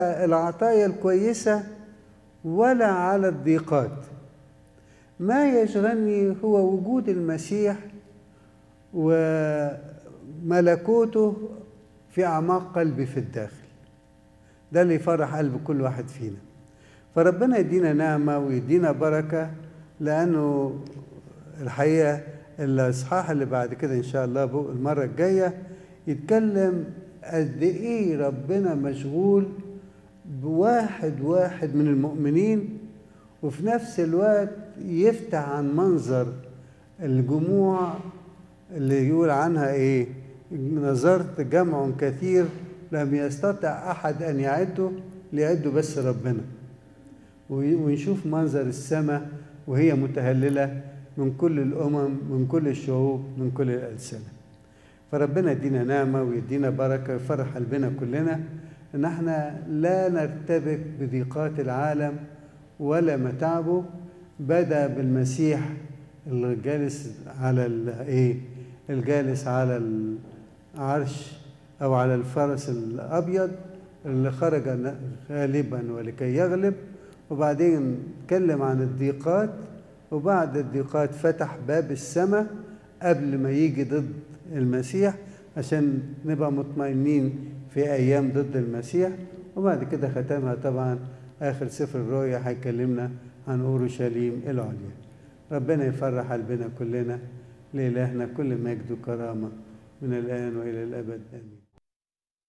العطايا الكويسة ولا على الضيقات ما يشغلني هو وجود المسيح وملكوته في أعماق قلبي في الداخل ده اللي يفرح قلب كل واحد فينا فربنا يدينا نعمة ويدينا بركة لأنه الحقيقة الإصحاح اللي بعد كده إن شاء الله المرة الجاية يتكلم قد إيه ربنا مشغول بواحد واحد من المؤمنين وفي نفس الوقت يفتح عن منظر الجموع اللي يقول عنها ايه نظرت جمع كثير لم يستطع احد ان يعده ليعده بس ربنا ونشوف منظر السماء وهي متهلله من كل الامم من كل الشعوب من كل الالسنه فربنا يدينا نعمه ويدينا بركه ويفرح قلبنا كلنا ان احنا لا نرتبك بضيقات العالم ولا متاعبه بدا بالمسيح الجالس على الايه الجالس على العرش او على الفرس الابيض اللي خرج غالبا ولكي يغلب وبعدين اتكلم عن الضيقات وبعد الضيقات فتح باب السماء قبل ما يجي ضد المسيح عشان نبقى مطمئنين في ايام ضد المسيح وبعد كده ختمها طبعا اخر سفر الرؤيا هيكلمنا عن اورشليم العليا ربنا يفرح قلبنا كلنا لإلهنا كل مجد وكرامه من الان والى الابد امين